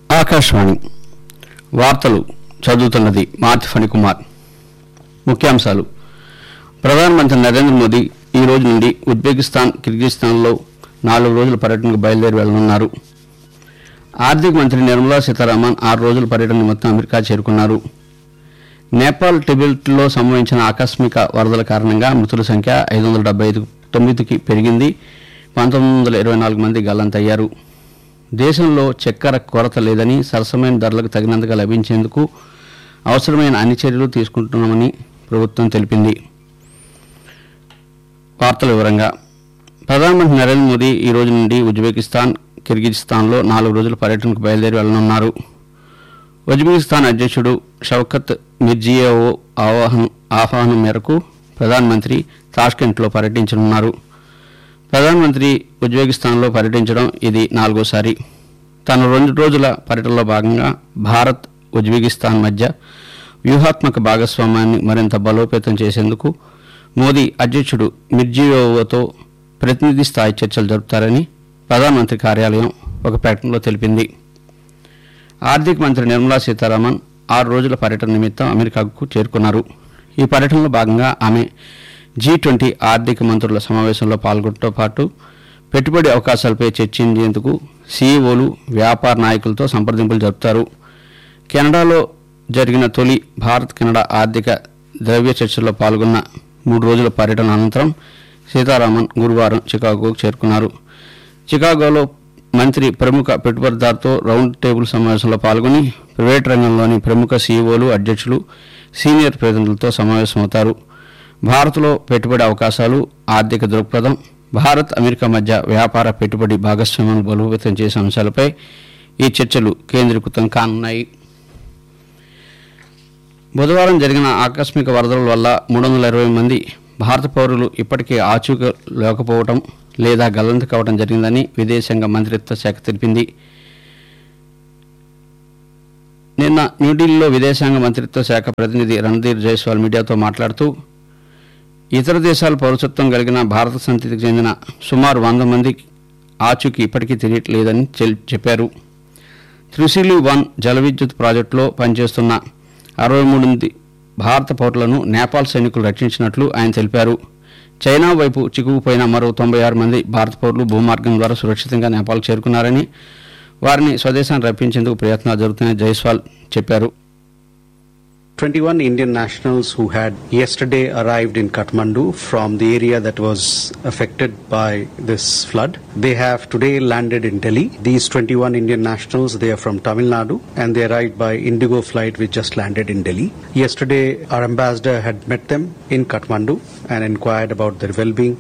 ఆకాశవాణి వార్తలు చదువుతున్నది మార్తి ఫణికుమార్ ముఖ్యాంశాలు ప్రధానమంత్రి నరేంద్ర మోదీ ఈ రోజు నుండి ఉజ్బెకిస్తాన్ కిర్గిస్థాన్లో నాలుగు రోజుల పర్యటనకు బయలుదేరి వెళ్లనున్నారు ఆర్థిక మంత్రి నిర్మలా సీతారామన్ ఆరు రోజుల పర్యటన నిమిత్తం అమెరికా చేరుకున్నారు నేపాల్ టిబెట్లో సంభవించిన ఆకస్మిక వరదల కారణంగా మృతుల సంఖ్య ఐదు వందల డెబ్బై ఐదు తొమ్మిదికి పెరిగింది పంతొమ్మిది వందల ఇరవై నాలుగు మంది గల్లంతయ్యారు దేశంలో చక్కెర కొరత లేదని సరసమైన ధరలకు తగినంతగా లభించేందుకు అవసరమైన అన్ని చర్యలు తీసుకుంటున్నామని ప్రభుత్వం తెలిపింది వార్తల వివరంగా ప్రధానమంత్రి నరేంద్ర మోదీ ఈ రోజు నుండి ఉజ్బెకిస్తాన్ కిర్గిజిస్తాన్లో నాలుగు రోజుల పర్యటనకు బయలుదేరి వెళ్లనున్నారు ఉజ్బెకిస్తాన్ అధ్యక్షుడు షౌకత్ మిర్జియోవో ఆవాహన ఆహ్వానం మేరకు ప్రధానమంత్రి తాష్కెంట్లో పర్యటించనున్నారు ప్రధానమంత్రి ఉజ్బెకిస్తాన్లో పర్యటించడం ఇది నాలుగోసారి తన రెండు రోజుల పర్యటనలో భాగంగా భారత్ ఉజ్బెకిస్తాన్ మధ్య వ్యూహాత్మక భాగస్వామ్యాన్ని మరింత బలోపేతం చేసేందుకు మోదీ అధ్యక్షుడు మిర్జియోవోతో ప్రతినిధి స్థాయి చర్చలు జరుపుతారని ప్రధానమంత్రి కార్యాలయం ఒక ప్రకటనలో తెలిపింది ఆర్థిక మంత్రి నిర్మలా సీతారామన్ ఆరు రోజుల పర్యటన నిమిత్తం అమెరికాకు చేరుకున్నారు ఈ పర్యటనలో భాగంగా ఆమె జీ ట్వంటీ ఆర్థిక మంత్రుల సమావేశంలో పాల్గొనడంతో పాటు పెట్టుబడి అవకాశాలపై చర్చించేందుకు సీఈఓలు వ్యాపార నాయకులతో సంప్రదింపులు జరుపుతారు కెనడాలో జరిగిన తొలి భారత్ కెనడా ఆర్థిక ద్రవ్య చర్చల్లో పాల్గొన్న మూడు రోజుల పర్యటన అనంతరం సీతారామన్ గురువారం చికాగోకు చేరుకున్నారు చికాగోలో మంత్రి ప్రముఖ పెట్టుబడిదారుతో రౌండ్ టేబుల్ సమావేశంలో పాల్గొని ప్రైవేట్ రంగంలోని ప్రముఖ సీఈఓలు అధ్యక్షులు సీనియర్ ప్రతినిధులతో సమావేశమవుతారు భారత్లో పెట్టుబడి అవకాశాలు ఆర్థిక దృక్పథం భారత్ అమెరికా మధ్య వ్యాపార పెట్టుబడి భాగస్వామ్యం బలోపేతం చేసే అంశాలపై ఈ చర్చలు కేంద్రీకృతం కానున్నాయి బుధవారం జరిగిన ఆకస్మిక వరదల వల్ల మూడు వందల ఇరవై మంది భారత పౌరులు ఇప్పటికే ఆచూక లేకపోవడం లేదా గల్లంతు కావడం జరిగిందని విదేశాంగ మంత్రిత్వ శాఖ తెలిపింది నిన్న న్యూఢిల్లీలో విదేశాంగ మంత్రిత్వ శాఖ ప్రతినిధి రణధీర్ జైస్వాల్ మీడియాతో మాట్లాడుతూ ఇతర దేశాల పౌరసత్వం కలిగిన భారత సంతతికి చెందిన సుమారు వంద మంది ఆచూకీ ఇప్పటికీ తెలియట్లేదని చెల్- చెప్పారు త్రిశూలి వన్ జల విద్యుత్ ప్రాజెక్టులో పనిచేస్తున్న అరవై మూడు మంది భారత పౌరులను నేపాల్ సైనికులు రక్షించినట్లు ఆయన తెలిపారు చైనా వైపు చిక్కుకుపోయిన మరో తొంభై ఆరు మంది భారత పౌరులు భూమార్గం ద్వారా సురక్షితంగా నేపాల్ చేరుకున్నారని వారిని స్వదేశాన్ని రప్పించేందుకు ప్రయత్నాలు జరుగుతున్నాయని జైస్వాల్ చెప్పారు 21 Indian nationals who had yesterday arrived in Kathmandu from the area that was affected by this flood. They have today landed in Delhi. These 21 Indian nationals, they are from Tamil Nadu and they arrived by Indigo flight which just landed in Delhi. Yesterday, our ambassador had met them in Kathmandu and inquired about their well-being.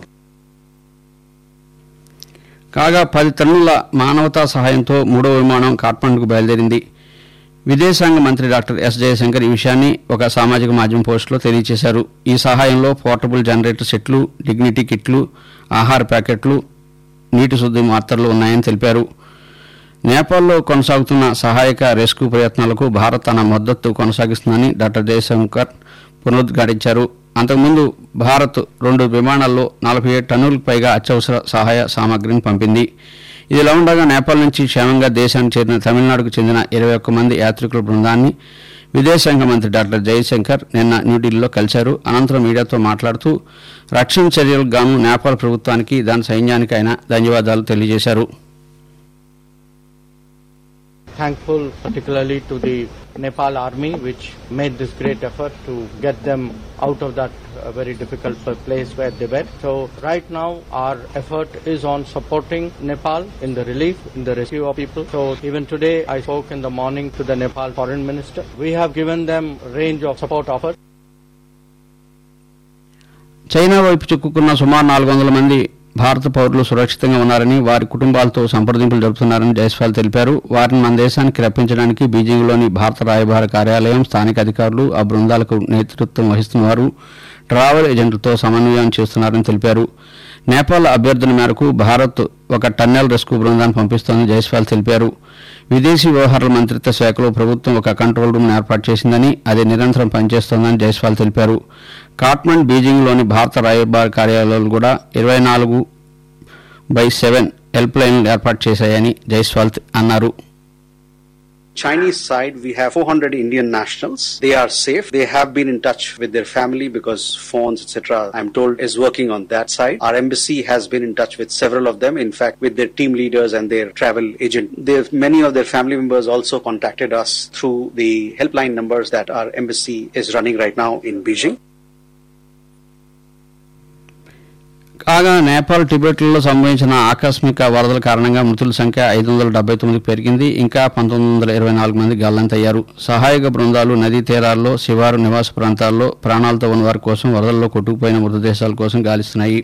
కాగా పది టన్నుల మానవతా సహాయంతో మూడో విమానం కాఠ్మండుకు బయలుదేరింది విదేశాంగ మంత్రి డాక్టర్ ఎస్ జయశంకర్ ఈ విషయాన్ని ఒక సామాజిక మాధ్యమం పోస్టులో తెలియజేశారు ఈ సహాయంలో పోర్టబుల్ జనరేటర్ సెట్లు డిగ్నిటీ కిట్లు ఆహార ప్యాకెట్లు నీటి శుద్ధి మాత్రలు ఉన్నాయని తెలిపారు నేపాల్లో కొనసాగుతున్న సహాయక రెస్క్యూ ప్రయత్నాలకు భారత్ తన మద్దతు కొనసాగిస్తుందని డాక్టర్ జయశంకర్ పునరుద్ఘాటించారు అంతకుముందు భారత్ రెండు విమానాల్లో నలభై ఏడు టన్నులకు పైగా అత్యవసర సహాయ సామాగ్రిని పంపింది ఇదిలా ఉండగా నేపాల్ నుంచి క్షేమంగా దేశానికి చేరిన తమిళనాడుకు చెందిన ఇరవై ఒక్క మంది యాత్రికుల బృందాన్ని విదేశాంగ మంత్రి డాక్టర్ జయశంకర్ నిన్న న్యూఢిల్లీలో కలిశారు అనంతరం మీడియాతో మాట్లాడుతూ రక్షణ చర్యలకు గాను నేపాల్ ప్రభుత్వానికి దాని సైన్యానికి ఆయన ధన్యవాదాలు తెలియజేశారు thankful particularly to the Nepal army which made this great effort to get them out of that uh, very difficult place where they were. So right now our effort is on supporting Nepal in the relief, in the rescue of people. So even today I spoke in the morning to the Nepal foreign minister. We have given them range of support offers. China వైపు చిక్కుకున్న సుమారు నాలుగు వందల మంది భారత పౌరులు సురక్షితంగా ఉన్నారని వారి కుటుంబాలతో సంప్రదింపులు జరుపుతున్నారని జైస్వాల్ తెలిపారు వారిని మన దేశానికి రప్పించడానికి బీజింగ్లోని భారత రాయబార కార్యాలయం స్థానిక అధికారులు ఆ బృందాలకు నేతృత్వం వహిస్తున్నవారు ట్రావెల్ ఏజెంట్లతో సమన్వయం చేస్తున్నారని తెలిపారు నేపాల్ అభ్యర్థన మేరకు భారత్ ఒక టన్నెల్ రెస్క్యూ బృందాన్ని పంపిస్తోందని జైస్వాల్ తెలిపారు విదేశీ వ్యవహారాల మంత్రిత్వ శాఖలో ప్రభుత్వం ఒక కంట్రోల్ రూమ్ ఏర్పాటు చేసిందని అది నిరంతరం పనిచేస్తోందని జైస్వాల్ తెలిపారు కాట్మండ్ బీజింగ్లోని భారత రాయబార కార్యాలయాలు కూడా ఇరవై నాలుగు బై సెవెన్ హెల్ప్ లైన్లు ఏర్పాటు చేశాయని జైస్వాల్ అన్నారు Chinese side, we have 400 Indian nationals. They are safe. They have been in touch with their family because phones, etc., I'm told, is working on that side. Our embassy has been in touch with several of them. In fact, with their team leaders and their travel agent. They've, many of their family members also contacted us through the helpline numbers that our embassy is running right now in Beijing. కాగా నేపాల్ టిబెట్లో సంభవించిన ఆకస్మిక వరదల కారణంగా మృతుల సంఖ్య ఐదు వందల డెబ్బై తొమ్మిదికి పెరిగింది ఇంకా పంతొమ్మిది వందల ఇరవై నాలుగు మంది గల్లంతయ్యారు సహాయక బృందాలు నదీ తీరాల్లో శివారు నివాస ప్రాంతాల్లో ప్రాణాలతో ఉన్న వారి కోసం వరదల్లో కొట్టుకుపోయిన మృతదేశాల కోసం గాలిస్తున్నాయి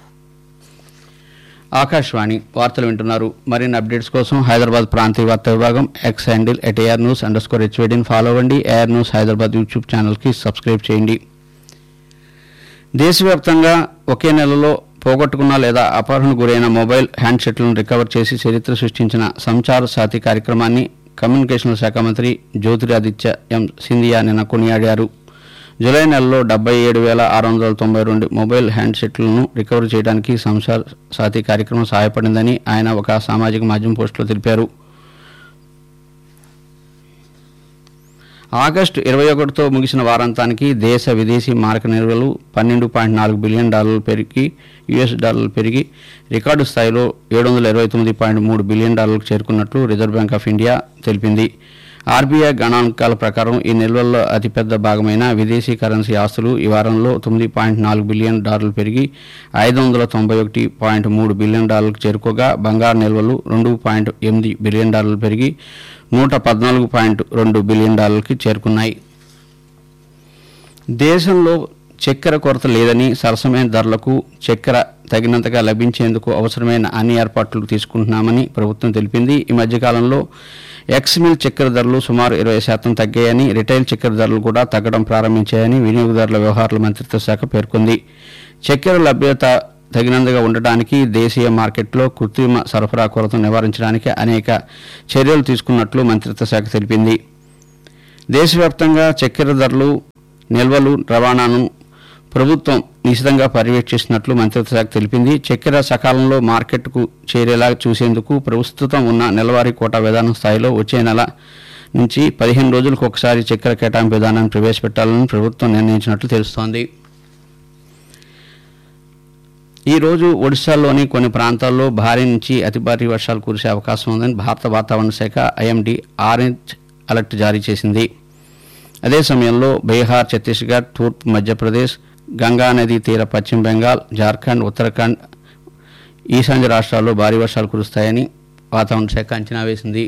ఆకాశవాణి వార్తలు వింటున్నారు మరిన్ని అప్డేట్స్ కోసం హైదరాబాద్ ప్రాంతీయ వార్తా విభాగం X handle at AIR news underscore హెచ్వేడిని ఫాలో అవ్వండి ఏఆర్ న్యూస్ హైదరాబాద్ యూట్యూబ్ ఛానల్కి సబ్స్క్రైబ్ చేయండి దేశవ్యాప్తంగా ఒకే నెలలో పోగొట్టుకున్న లేదా అపహరణ గురైన మొబైల్ హ్యాండ్సెట్లను రికవర్ చేసి చరిత్ర సృష్టించిన సంచార సాతి కార్యక్రమాన్ని కమ్యూనికేషన్ల శాఖ మంత్రి జ్యోతిరాదిత్య ఎం సింధియా నిన్న కొనియాడారు జూలై నెలలో డెబ్బై ఏడు వేల ఆరు వందల తొంభై రెండు మొబైల్ హ్యాండ్సెట్లను రికవర్ చేయడానికి సంసార్ సాతి కార్యక్రమం సహాయపడిందని ఆయన ఒక సామాజిక మాధ్యమం పోస్టులో తెలిపారు ఆగస్టు ఇరవై ఒకటితో ముగిసిన వారాంతానికి దేశ విదేశీ మారక నిల్వలు పన్నెండు పాయింట్ నాలుగు బిలియన్ డాలర్లు పెరిగి యుఎస్ డాలర్లు పెరిగి రికార్డు స్థాయిలో ఏడు వందల ఇరవై తొమ్మిది పాయింట్ మూడు బిలియన్ డాలర్లకు చేరుకున్నట్లు రిజర్వ్ బ్యాంక్ ఆఫ్ ఇండియా తెలిపింది ఆర్బీఐ గణాంకాల ప్రకారం ఈ నిల్వల్లో అతిపెద్ద భాగమైన విదేశీ కరెన్సీ ఆస్తులు ఈ వారంలో తొమ్మిది పాయింట్ నాలుగు బిలియన్ డాలర్లు పెరిగి ఐదు వందల తొంభై ఒకటి పాయింట్ మూడు బిలియన్ డాలర్లకు చేరుకోగా బంగారు నిల్వలు రెండు పాయింట్ ఎనిమిది బిలియన్ డాలర్లు పెరిగి నూట పద్నాలుగు పాయింట్ రెండు బిలియన్ డాలర్లకి చేరుకున్నాయి దేశంలో చక్కెర కొరత లేదని సరసమైన ధరలకు చక్కెర తగినంతగా లభించేందుకు అవసరమైన అన్ని ఏర్పాట్లు తీసుకుంటున్నామని ప్రభుత్వం తెలిపింది ఈ మధ్యకాలంలో ఎక్స్ మిల్ చక్కెర ధరలు సుమారు ఇరవై శాతం తగ్గాయని రిటైల్ చక్కెర ధరలు కూడా తగ్గడం ప్రారంభించాయని వినియోగదారుల వ్యవహారాల మంత్రిత్వ శాఖ పేర్కొంది చక్కెర లభ్యత తగినంతగా ఉండటానికి దేశీయ మార్కెట్లో కృత్రిమ సరఫరా కొరతను నివారించడానికి అనేక చర్యలు తీసుకున్నట్లు మంత్రిత్వ శాఖ తెలిపింది దేశవ్యాప్తంగా చక్కెర ధరలు నిల్వలు రవాణాను ప్రభుత్వం నిశితంగా పర్యవేక్షిస్తున్నట్లు మంత్రిత్వ శాఖ తెలిపింది చక్కెర సకాలంలో మార్కెట్కు చేరేలా చూసేందుకు ప్రస్తుతం ఉన్న నెలవారీ కోటా విధానం స్థాయిలో వచ్చే నెల నుంచి పదిహేను రోజులకు ఒకసారి చక్కెర కేటాయింపు విధానాన్ని ప్రవేశపెట్టాలని ప్రభుత్వం నిర్ణయించినట్లు తెలుస్తోంది ఈ రోజు ఒడిశాలోని కొన్ని ప్రాంతాల్లో భారీ నుంచి అతి భారీ వర్షాలు కురిసే అవకాశం ఉందని భారత వాతావరణ శాఖ ఐఎండీ ఆరెంజ్ అలర్ట్ జారీ చేసింది అదే సమయంలో బీహార్ ఛత్తీస్గఢ్ తూర్పు మధ్యప్రదేశ్ గంగా నదీ తీర పశ్చిమ బెంగాల్ జార్ఖండ్ ఉత్తరాఖండ్ ఈశాన్య రాష్ట్రాల్లో భారీ వర్షాలు కురుస్తాయని వాతావరణ శాఖ అంచనా వేసింది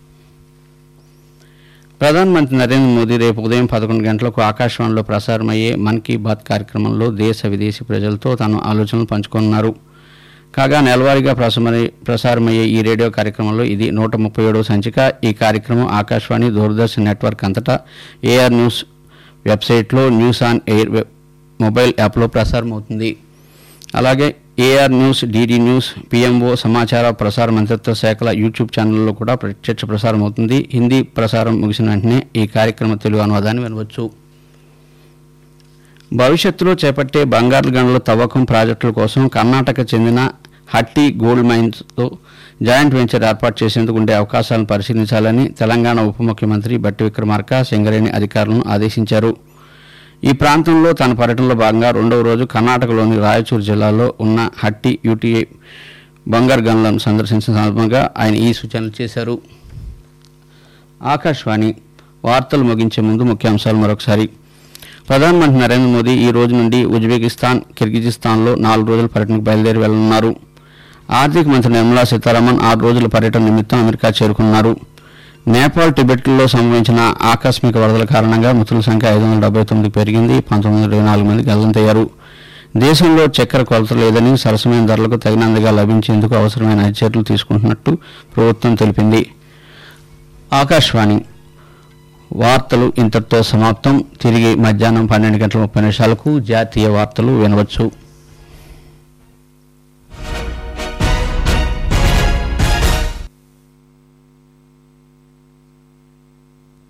ప్రధానమంత్రి నరేంద్ర మోదీ రేపు ఉదయం పదకొండు గంటలకు ఆకాశవాణిలో ప్రసారమయ్యే మన్ కీ బాత్ కార్యక్రమంలో దేశ విదేశీ ప్రజలతో తన ఆలోచనలు పంచుకోనున్నారు కాగా నెలవారీగా ప్రసారమయ్యే ప్రసారమయ్యే ఈ రేడియో కార్యక్రమంలో ఇది నూట ముప్పై ఏడవ సంచిక ఈ కార్యక్రమం ఆకాశవాణి దూరదర్శన్ నెట్వర్క్ అంతటా ఏఆర్ న్యూస్ వెబ్సైట్లో news on air web mobile యాప్లో ప్రసారం అవుతుంది అలాగే AIR news DD news PMO సమాచార ప్రసార మంత్రిత్వ శాఖల యూట్యూబ్ ఛానల్లో కూడా ప్రత్యక్ష ప్రసారం అవుతుంది హిందీ ప్రసారం ముగిసిన వెంటనే ఈ కార్యక్రమ తెలుగు అనువాదాన్ని వినవచ్చు భవిష్యత్తులో చేపట్టే బంగారు గనుల తవ్వకం ప్రాజెక్టుల కోసం కర్ణాటక చెందిన హట్టి గోల్డ్ మైన్స్తో జాయింట్ వెంచర్ ఏర్పాటు చేసేందుకు ఉండే అవకాశాలను పరిశీలించాలని తెలంగాణ ఉప ముఖ్యమంత్రి బట్టి విక్రమార్క సింగరేణి అధికారులను ఆదేశించారు ఈ ప్రాంతంలో తన పర్యటనలో భాగంగా రెండవ రోజు కర్ణాటకలోని రాయచూరు జిల్లాలో ఉన్న హట్టి యూటీఐ బంగారు గనులను సందర్శించిన సందర్భంగా ఆయన ఈ సూచనలు చేశారు ఆకాశవాణి వార్తలు ముగించే ముందు ముఖ్యాంశాలు మరొకసారి ప్రధానమంత్రి నరేంద్ర మోదీ ఈ రోజు నుండి ఉజ్బెకిస్తాన్ కిర్గిజిస్తాన్లో నాలుగు రోజుల పర్యటనకు బయలుదేరి వెళ్లనున్నారు ఆర్థిక మంత్రి నిర్మలా సీతారామన్ ఆరు రోజుల పర్యటన నిమిత్తం అమెరికా చేరుకున్నారు నేపాల్ టిబెట్లో సంభవించిన ఆకస్మిక వరదల కారణంగా మృతుల సంఖ్య ఐదు వందల డెబ్బై తొమ్మిది పెరిగింది పంతొమ్మిది వందల ఇరవై నాలుగు మంది గల్లంతయ్యారు దేశంలో చక్కెర కొలత లేదని సరసమైన ధరలకు తగినంతగా లభించేందుకు అవసరమైన అన్ని చర్యలు తీసుకుంటున్నట్టు ప్రభుత్వం తెలిపింది ఆకాశవాణి వార్తలు ఇంతటితో సమాప్తం తిరిగి మధ్యాహ్నం పన్నెండు గంటల ముప్పై నిమిషాలకు జాతీయ వార్తలు వినవచ్చు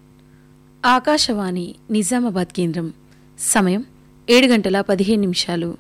ఆకాశవాణి నిజామాబాద్ కేంద్రం సమయం ఏడు గంటల పదిహేను నిమిషాలు